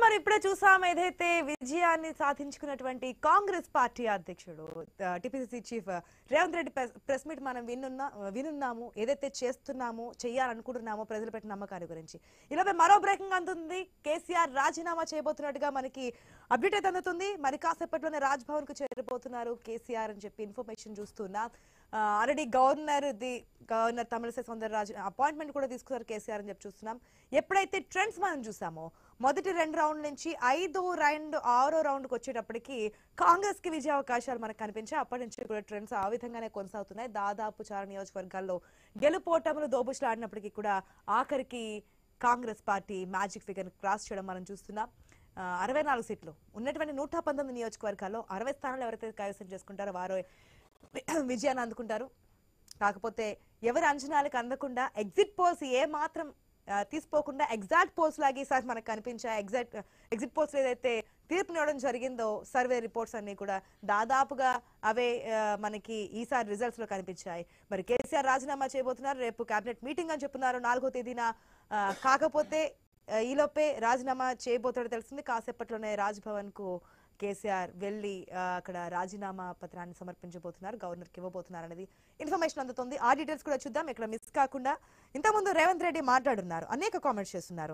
మనం ఇప్పుడే చూసాం ఏదైతే విజయాన్ని సాధించుకున్నటువంటి కాంగ్రెస్ పార్టీ అధ్యక్షుడు TPCC chief Revanth Reddy press- press meet మనం వినున్నా వినున్నాము ఏదైతే చేస్తున్నామో చేయాలనుకుంటున్నామో ప్రజలు పెట్టిన నమ్మకాన్ని గురించి ఇలాగే మరో బ్రేకింగ్ అందుతుంది కేసీఆర్ రాజీనామా చేయబోతున్నట్టుగా మనకి అప్డేట్ అయితే అందుతుంది మరి కాసేపట్లోనే రాజ్ భవన్ కు చేరిపోతున్నారు కేసీఆర్ అని చెప్పి ఇన్ఫర్మేషన్ చూస్తున్నాం already governor the governor Tamilisai Soundararajan appointment కూడా తీసుకున్నారు కేసీఆర్ అని చెప్పి చూస్తున్నాం ఎప్పుడైతే ట్రెండ్స్ మనం చూసామో మొదటి రెండు రౌండ్ నుంచి ఐదో రౌండ్ ఆరో రౌండ్కి వచ్చేటప్పటికి కాంగ్రెస్ కి విజయ అవకాశాలు మనకు కనిపించాయి అప్పటి నుంచి కూడా ట్రెండ్స్ ఆ విధంగానే కొనసాగుతున్నాయి దాదాపు చాలా నియోజకవర్గాల్లో గెలుపోటములు దోబుచ్లాడినప్పటికీ కూడా ఆఖరికి Congress party magic figure cross చేయడం మనం చూస్తున్నాం ఆ, అరవై నాలుగు సీట్లు ఉన్నటువంటి నూట పంతొమ్మిది నియోజకవర్గాల్లో అరవై స్థానాలు ఎవరైతే కైవసం చేసుకుంటారో వారు విజయాన్ని అందుకుంటారు కాకపోతే ఎవరి అంచనాలకు అందకుండా ఎగ్జిట్ పోల్స్ ఏ మాత్రం ఆ, తీసుకోకుండా ఎగ్జాక్ట్ పోల్స్ లాగా ఈసారి మనకు కనిపించాయి ఎగ్జాక్ట్ ఎగ్జిట్ పోల్స్ ఏదైతే తీర్పునివ్వడం జరిగిందో సర్వే రిపోర్ట్స్ అన్ని కూడా దాదాపుగా అవే ఆ, మనకి ఈసారి రిజల్ట్స్ లో కనిపించాయి మరి కేసీఆర్ రాజీనామా చేయబోతున్నారు రేపు కేబినెట్ మీటింగ్ అని చెప్తున్నారు నాలుగో తేదీన ఆ, కాకపోతే ఆ, ఈలోపే రాజీనామా చేయబోతాడో తెలిసింది కాసేపట్లోనే రాజ్భవన్ కు కేసీఆర్ వెళ్ళి ఆ, అక్కడ రాజీనామా పత్రాన్ని సమర్పించబోతున్నారు గవర్నర్కి ఇవ్వబోతున్నారు అనేది ఇన్ఫర్మేషన్ అందుతుంది ఆ డీటెయిల్స్ కూడా చూద్దాం ఇక్కడ మిస్ కాకుండా ఇంతకుముందు రేవంత్ రెడ్డి మాట్లాడున్నారు అనేక కామెంట్స్ చేస్తున్నారు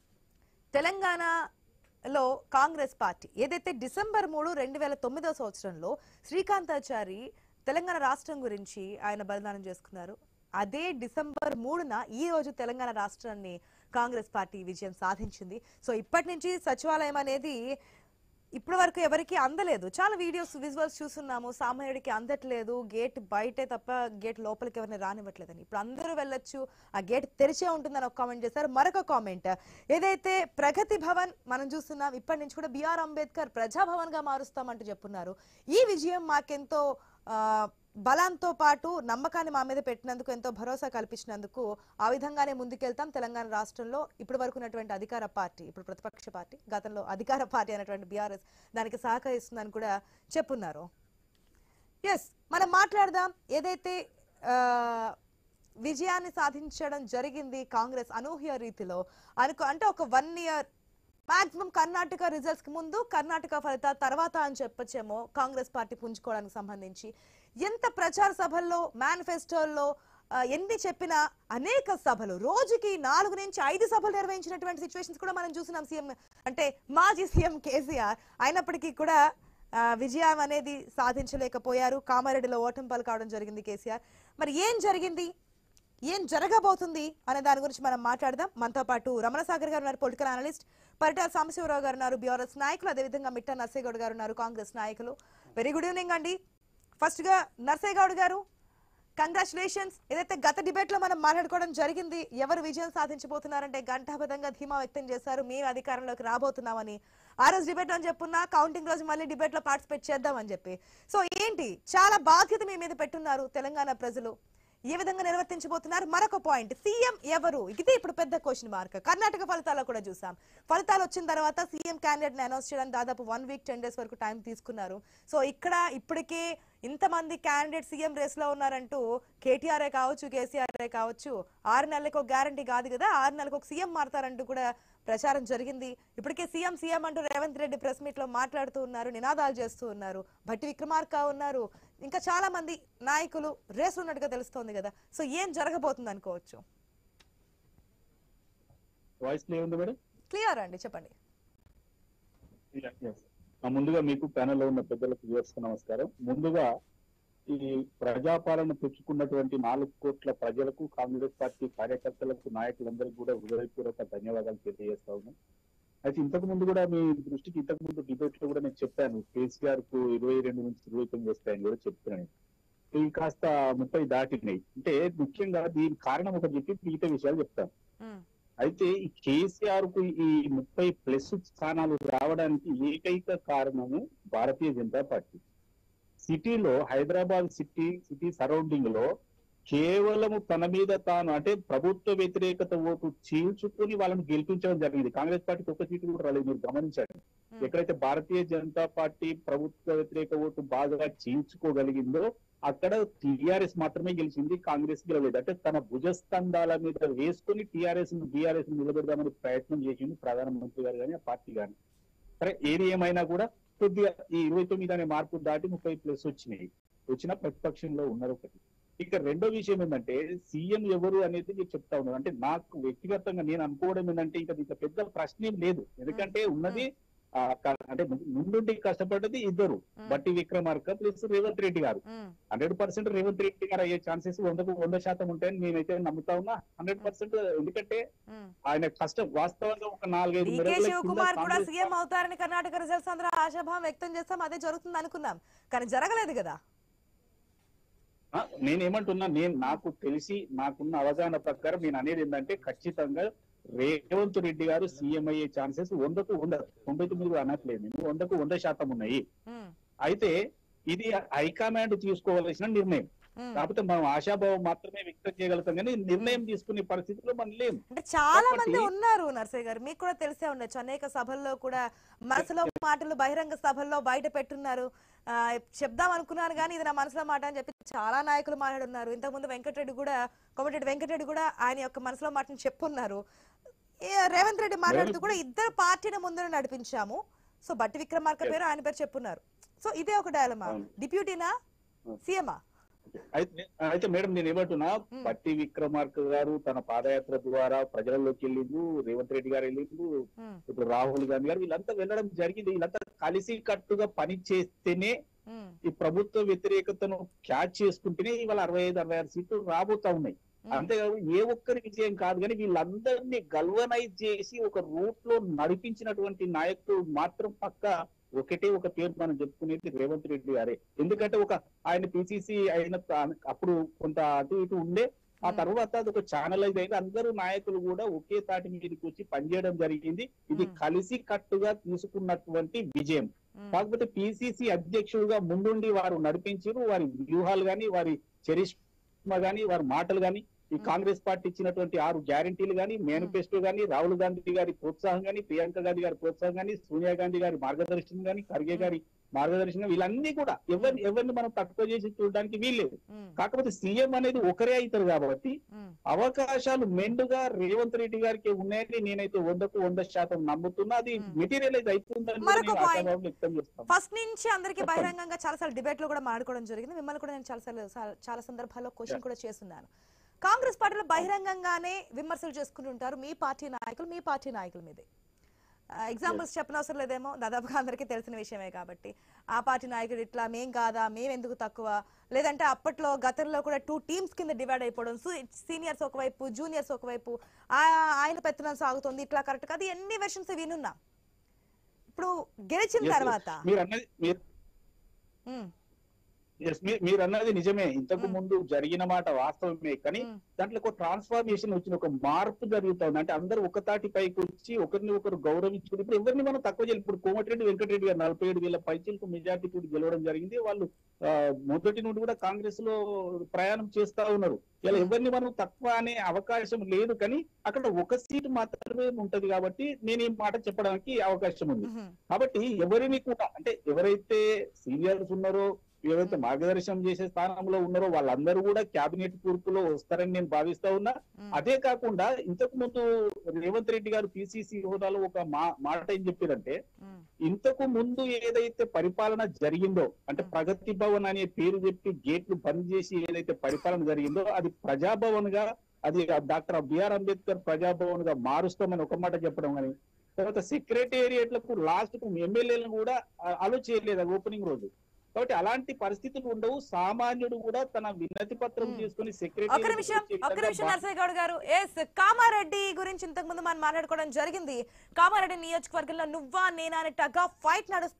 తెలంగాణలో కాంగ్రెస్ పార్టీ ఏదైతే డిసెంబర్ మూడు రెండు వేల తొమ్మిదవ సంవత్సరంలో శ్రీకాంతాచారి తెలంగాణ రాష్ట్రం గురించి ఆయన బలిదానం చేసుకున్నారు అదే డిసెంబర్ మూడున ఈ రోజు తెలంగాణ రాష్ట్రాన్ని కాంగ్రెస్ పార్టీ విజయం సాధించింది సో ఇప్పటి నుంచి సచివాలయం అనేది ఇప్పటి వరకు ఎవరికి అందలేదు చాలా వీడియోస్ విజువల్స్ చూస్తున్నాము సామాన్యుడికి అందట్లేదు గేట్ బయటే తప్ప గేట్ లోపలికి ఎవరిని రానివ్వట్లేదని ఇప్పుడు అందరూ వెళ్ళొచ్చు ఆ గేట్ తెరిచే ఉంటుందని ఒక కామెంట్ చేశారు మరొక కామెంట్ ఏదైతే ప్రగతి భవన్ మనం చూస్తున్నాం ఇప్పటి నుంచి కూడా బిఆర్ అంబేద్కర్ ప్రజాభవన్ గా మారుస్తామంటూ చెప్పున్నారు ఈ విజయం మాకెంతో ఆ, బలంతో పాటు నమ్మకాన్ని మా మీద పెట్టినందుకు ఎంతో భరోసా కల్పించినందుకు ఆ విధంగానే ముందుకెళ్తాం తెలంగాణ రాష్ట్రంలో ఇప్పటి వరకు ఉన్నటువంటి అధికార పార్టీ ఇప్పుడు ప్రతిపక్ష పార్టీ గతంలో అధికార పార్టీ అనేటువంటి బీఆర్ఎస్ దానికి సహకరిస్తుందని కూడా చెప్పున్నారు ఎస్ మనం మాట్లాడదాం ఏదైతే ఆ, విజయాన్ని సాధించడం జరిగింది కాంగ్రెస్ అనూహ్య రీతిలో అనుకో అంటే ఒక one year maximum Karnataka results కి ముందు కర్ణాటక ఫలితాల తర్వాత అని చెప్పొచ్చేమో కాంగ్రెస్ పార్టీ పుంజుకోవడానికి సంబంధించి ఎంత ప్రచార సభల్లో మేనిఫెస్టోల్లో ఆ, ఎన్ని చెప్పినా అనేక సభలు రోజుకి నాలుగు నుంచి ఐదు సభలు నిర్వహించినటువంటి సిచ్యువేషన్స్ కూడా మనం చూసినాం సీఎం అంటే మాజీ సీఎం కేసీఆర్ అయినప్పటికీ కూడా ఆ, విజయం అనేది సాధించలేకపోయారు కామారెడ్డిలో ఓటమి పలుకావడం జరిగింది కేసీఆర్ మరి ఏం జరిగింది ఏం జరగబోతుంది అనే దాని గురించి మనం మాట్లాడదాం మనతో పాటు రమణ సాగర్ గారు ఉన్నారు పొలిటికల్ అనలిస్ట్ పరిటాల సాంబశివరావు గారు ఉన్నారు బీఆర్ఎస్ నాయకులు అదేవిధంగా మిట్టా నర్సేగౌడ్ గారు ఉన్నారు కాంగ్రెస్ నాయకులు వెరీ గుడ్ ఈవినింగ్ అండి ఫస్ట్ గా నర్సేగౌడ్ గారు కంగ్రాచులేషన్స్ ఏదైతే గత డిబేట్ లో మనం మాట్లాడుకోవడం జరిగింది ఎవరు విజయం సాధించబోతున్నారంటే గంటాబద్ధంగా ధీమా వ్యక్తం చేశారు మేము అధికారంలోకి రాబోతున్నామని ఆ రోజు డిబేట్ అని చెప్పున్నా కౌంటింగ్ రోజు మళ్ళీ డిబేట్ లో పార్టిసిపేట్ చేద్దామని చెప్పి సో ఏంటి చాలా బాధ్యత మీ మీద పెట్టున్నారు తెలంగాణ ప్రజలు ఏ విధంగా నిర్వర్తించబోతున్నారు మరొక పాయింట్ సీఎం ఎవరు ఇది ఇప్పుడు పెద్ద క్వశ్చన్ మార్క్ కర్ణాటక ఫలితాల్లో కూడా చూసాం ఫలితాలు వచ్చిన తర్వాత సీఎం క్యాండిడేట్ ని అనౌన్స్ చేయడానికి దాదాపు వన్ వీక్ టెన్ డేస్ వరకు టైం తీసుకున్నారు సో ఇక్కడ ఇప్పటికే ఇంతమంది క్యాండిడేట్ సీఎం రేస్ లో ఉన్నారంటూ కేటీఆర్ఏ కావచ్చు కేసీఆర్ఏ కావచ్చు ఆరు నెలలకు ఒక గ్యారంటీ కాదు కదా ఆరు నెలలకు ఒక సీఎం మారతారంటూ కూడా ప్రచారం జరిగింది ఇప్పటికే సీఎం సీఎం అంటూ రేవంత్ రెడ్డి ప్రెస్ మీట్ లో మాట్లాడుతూ ఉన్నారు నినాదాలు చేస్తూ ఉన్నారు భట్టి విక్రమార్క ఉన్నారు ఇంకా చాలా మంది నాయకులు రేసు ఉన్నట్టుగా తెలుస్తోంది కదా సో ఏం జరగబోతుంది అనుకోవచ్చు వాయిస్ క్లియర్ ఉంది మేడం క్లియర్ అండి చెప్పండి Yes. ఆ, ముందుగా మీకు ప్యానెల్ లో ఉన్న పెద్దలకు వ్యూవర్స్ నమస్కారం ముందుగా ఈ ప్రజాపాలన తెచ్చుకున్నటువంటి నాలుగు కోట్ల ప్రజలకు కాంగ్రెస్ పార్టీ కార్యకర్తలకు నాయకులందరికీ కూడా హృదయపూర్వక ధన్యవాదాలు తెలియజేస్తా ఉన్నాను అయితే ఇంతకు ముందు కూడా మీ దృష్టికి ఇంతకు ముందు డిబేట్ లో కూడా నేను చెప్పాను కేసీఆర్ కు ఇరవై రెండు నుంచి ఇరవై తొమ్మిది వస్తాయని కూడా చెప్తున్నాను ఇవి కాస్త ముప్పై దాటినాయి అంటే ముఖ్యంగా దీని కారణం ఒకటి చెప్పి మిగతా విషయాలు చెప్తాను ఉమ్, అయితే ఈ కేసీఆర్ కు ఈ ముప్పై ప్లస్ స్థానాలు రావడానికి ఏకైక కారణము భారతీయ జనతా పార్టీ సిటీలో హైదరాబాద్ సిటీ సిటీ సరౌండింగ్ లో కేవలము తన మీద తాను అంటే ప్రభుత్వ వ్యతిరేకత ఓటు చీల్చుకుని వాళ్ళని గెలిపించడం జరిగింది కాంగ్రెస్ పార్టీకి ఒక సీటు కూడా రాలేదు మీరు గమనించండి ఉమ్, ఎక్కడైతే భారతీయ జనతా పార్టీ ప్రభుత్వ వ్యతిరేక ఓటు బాగా చీల్చుకోగలిగిందో అక్కడ టిఆర్ఎస్ మాత్రమే గెలిచింది కాంగ్రెస్ గెలవలేదు అంటే తన భుజస్తంధాల మీద వేసుకుని టిఆర్ఎస్ బీఆర్ఎస్ నిలబెడదామని ప్రయత్నం చేసింది ప్రధానమంత్రి గారు కానీ ఆ పార్టీ కానీ సరే ఏది ఏమైనా కూడా కొద్దిగా ఈ ఇరవై తొమ్మిది అనే మార్పు దాటి ముప్పై ప్లస్ వచ్చినాయి వచ్చిన ప్రతిపక్షంలో ఉన్నారు ఒకటి ఇక రెండో విషయం ఏంటంటే సీఎం ఎవరు అనేది మీరు చెప్తా ఉన్నారు అంటే నాకు వ్యక్తిగతంగా నేను అనుకోవడం ఏంటంటే ఇంకా ఇంత పెద్ద ప్రశ్న ఏం లేదు ఎందుకంటే ఉన్నది ఆ, క- అంటే ము- ముందుండి కష్టపడ్డది ఇద్దరు ఉమ్, బట్టి Vikramarka plus Revanth Reddy garu um, hundred percent Revanth Reddy garu అయ్యే ఛాన్సెస్ వందకు వంద శాతం ఉంటాయని నేనైతే నమ్ముతా ఉన్నా హండ్రెడ్ పర్సెంట్ ఎందుకంటే ఉమ్. ఆయన కష్టం వాస్తవంగా ఒక నాలుగైదు డికే మెడల కింద శివకుమార్ కూడా కాంగ్రెస్ సీఎం అవుతారని కర్ణాటక రిజల్ట్స్ అందరూ ఆశాభావం వ్యక్తం చేస్తాం అదే జరుగుతుంది అనుకున్నాం కానీ జరగలేదు కదా ఆ, నేనేమంటున్నా నేను నాకు తెలిసి నాకున్న అవగాహన ప్రకారం నేను అనేది ఏంటంటే ఖచ్చితంగా రేవంత్ రెడ్డి గారు సీఎం అయ్యే ఛాన్సెస్ వందకు వంద తొంభై తొమ్మిది కూడా అనట్లేదు నేను వందకు వంద శాతం ఉన్నాయి ఉమ్, అయితే ఇది హైకమాండ్ తీసుకోవాల్సిన నిర్ణయం ఉమ్. కాకపోతే మనం ఆశాభావం మాత్రమే వ్యక్తం చేయగలుగుతాం కానీ నిర్ణయం తీసుకునే పరిస్థితిలో మనం లేము అంటే చాలా కాబట్టి- మంది ఉన్నారు నర్సయ్య గారు మీకు కూడా తెలిసే ఉండొచ్చు అనేక సభల్లో కూడా మనసులో మాటలు బహిరంగ సభల్లో బయట పెట్టున్నారు ఆ, చెప్దాం అనుకున్నాను కానీ ఇది నా మనసులో మాట అని చెప్పి చాలా నాయకులు మాట్లాడున్నారు ఇంతకుముందు వెంకటరెడ్డి కూడా కోమటిరెడ్డి వెంకటరెడ్డి కూడా ఆయన యొక్క మనసులో మాటను చెప్పున్నారు ఏ, రేవంత్ రెడ్డి మాట్లాడుతూ కూడా ఇద్దరు పార్టీని ముందు నడిపించాము సో బట్టి విక్రమార్క పేరు ఆయన పేరు చెప్పున్నారు సో ఇదే ఒక డైలమా అవును. డిప్యూటీనా అవును. సీఎమా అయితే అయితే మేడం నేను ఏమంటున్నా మ్. పట్టి విక్రమార్క గారు తన పాదయాత్ర ద్వారా ప్రజలలోకి వెళ్ళిండు రేవంత్ రెడ్డి గారు వెళ్ళిండు ఇప్పుడు రాహుల్ గాంధీ గారు వీళ్ళంతా వెళ్ళడం జరిగింది వీళ్ళంతా కలిసి కట్టుగా పని చేస్తేనే ఈ ప్రభుత్వ వ్యతిరేకతను క్యాచ్ చేసుకుంటేనే ఇవాళ అరవై ఐదు అరవై ఆరు సీట్లు రాబోతా ఉన్నాయి అంతేకాదు ఏ ఒక్కరి విజయం కాదు కానీ వీళ్ళందరినీ గల్వనైజ్ చేసి ఒక రూట్ లో నడిపించినటువంటి నాయకుడు మాత్రం పక్క ఒకటే ఒక పేరు మనం చెప్పుకునేది రేవంత్ రెడ్డి గారే ఎందుకంటే ఒక ఆయన పిసిసి అయిన త- అప్పుడు కొంత అటు ఇటు ఉండే ఆ మ్మ్. తర్వాత అది ఒక ఛానలైజ్ అయితే అందరూ నాయకులు కూడా ఒకే తాటి మీదకి వచ్చి పనిచేయడం జరిగింది ఇది మ్మ్. కలిసి కట్టుగా తీసుకున్నటువంటి విజయం కాకపోతే పిసిసి అధ్యక్షుడుగా ముందుండి వారు నడిపించారు వారి వ్యూహాలు గాని వారి చరిష్మా గాని వారి మాటలు గాని ఈ మ్మ్. కాంగ్రెస్ పార్టీ ఇచ్చినటువంటి ఆరు గ్యారంటీలు గాని మేనిఫెస్టో గాని రాహుల్ గాంధీ గారి ప్రోత్సాహం గాని ప్రియాంక గాంధీ గారి ప్రోత్సాహం గాని సోనియా గాంధీ గారి మార్గదర్శనం గాని ఖర్గే గారి మార్గదర్శనం వీళ్ళన్నీ కూడా ఎవరిని ఎవరిని మనం తక్కువ చేసి చూడడానికి వీల్లేదు కాకపోతే సీఎం అనేది ఒకరే అవుతారు కాబట్టి అవకాశాలు మెండుగా రేవంత్ రెడ్డి గారికి ఉన్నాయని నేనైతే వందకు వంద శాతం నమ్ముతున్నా అది మ్మ్. మెటీరియలైజ్ అవుతుందని కూడా మరొక నేను point. ఆశాభావం వ్యక్తం చేస్తాను ఫస్ట్ నుంచి అందరికి చెప్పండి. బహిరంగంగా చాలా సార్లు డిబేట్ లో కూడా మాట్లాడుకోవడం జరిగింది మిమ్మల్ని కూడా నేను చాలా సార్లు చాలా సందర్భాల్లో క్వశ్చన్ కూడా చేస్తున్నాను కాంగ్రెస్ పార్టీలో బహిరంగంగానే విమర్శలు చేసుకుంటుంటారు మీ పార్టీ నాయకులు మీ పార్టీ నాయకుల మీదే ఎగ్జాంపుల్స్ చెప్పనవసరం లేదేమో దాదాపుగా అందరికీ తెలిసిన విషయమే కాబట్టి ఆ పార్టీ నాయకుడు ఇట్లా మేం కాదా మేము ఎందుకు తక్కువ లేదంటే అప్పట్లో గతంలో కూడా టూ టీమ్స్ కింద డివైడ్ అయిపోవడం సీనియర్స్ ఒకవైపు జూనియర్స్ ఒకవైపు ఆ- ఆయన పెత్తనం సాగుతుంది ఇట్లా కరెక్ట్ కాదు ఎన్ని వెర్షన్స్ వినున్నా ఇప్పుడు గెలిచిన Yes, yes. తర్వాత మీరు అన్నది మీరు ఉమ్, yes, మీ- మీరు అన్నది నిజమే ఇంతకు మ్మ్. ముందు జరిగిన మాట వాస్తవమే కానీ ఉమ్, దాంట్లో ఒక ట్రాన్స్ఫర్మేషన్ వచ్చిన ఒక మార్పు జరుగుతుంది అంటే అందరూ ఒక తాటి పైకి వచ్చి ఒకరిని ఒకరు గౌరవించుకుని ఇప్పుడు ఎవరిని మనం తక్కువ చేయాలి ఇప్పుడు కోమటిరెడ్డి వెంకటరెడ్డి గారు నలభై ఏడు వేల పైచీలకు మెజార్టీ తోటి గెలవడం జరిగింది వాళ్ళు ఆ, మొదటి నుండి కూడా కాంగ్రెస్ లో ప్రయాణం చేస్తా ఉన్నారు ఇలా మ్మ్. ఎవరిని మనం తక్కువ అనే అవకాశం లేదు కానీ అక్కడ ఒక సీటు మాత్రమే ఉంటది కాబట్టి నేను ఈ మాట చెప్పడానికి అవకాశం ఉంది ఉమ్, కాబట్టి ఎవరిని కూడా అంటే ఎవరైతే సీనియర్స్ ఉన్నారో ఎవరైతే మార్గదర్శనం చేసే స్థానంలో ఉన్నారో వాళ్ళందరూ కూడా కేబినెట్ కూర్పులో వస్తారని నేను భావిస్తా ఉన్నా ఉమ్, అదే కాకుండా ఇంతకు ముందు రేవంత్ రెడ్డి గారు పిసిసి హోదాలో ఒక మా- మాట ఏం చెప్పారంటే ఉమ్, ఇంతకు ముందు ఏదైతే పరిపాలన జరిగిందో అంటే మ్. ప్రగతి భవన్ అనే పేరు చెప్పి గేట్లు బంద్ చేసి ఏదైతే పరిపాలన జరిగిందో అది ప్రజాభవన్ గా అది డాక్టర్ బిఆర్ అంబేద్కర్ ప్రజాభవన్ గా మారుస్తామని ఒక మాట చెప్పడం కానీ తర్వాత సెక్రటేరియట్లకు లాస్ట్ కు ఎమ్మెల్యేలను కూడా అలో చేయలేదు ఓపెనింగ్ రోజు కాబట్టి అలాంటి పరిస్థితులు ఉండవు సామాన్యుడు కూడా తన వినతి పత్రం మ్. తీసుకుని ఒక్క నిమిషం ఒక్క నిమిషం నరసయ్య గౌడ్ గారు ఎస్ కామారెడ్డి గురించి ఇంతకు ముందు మనం మాట్లాడుకోవడం జరిగింది కామారెడ్డి నియోజకవర్గంలో నువ్వా నేనా అని టగ్ ఫైట్ నడుస్తుంది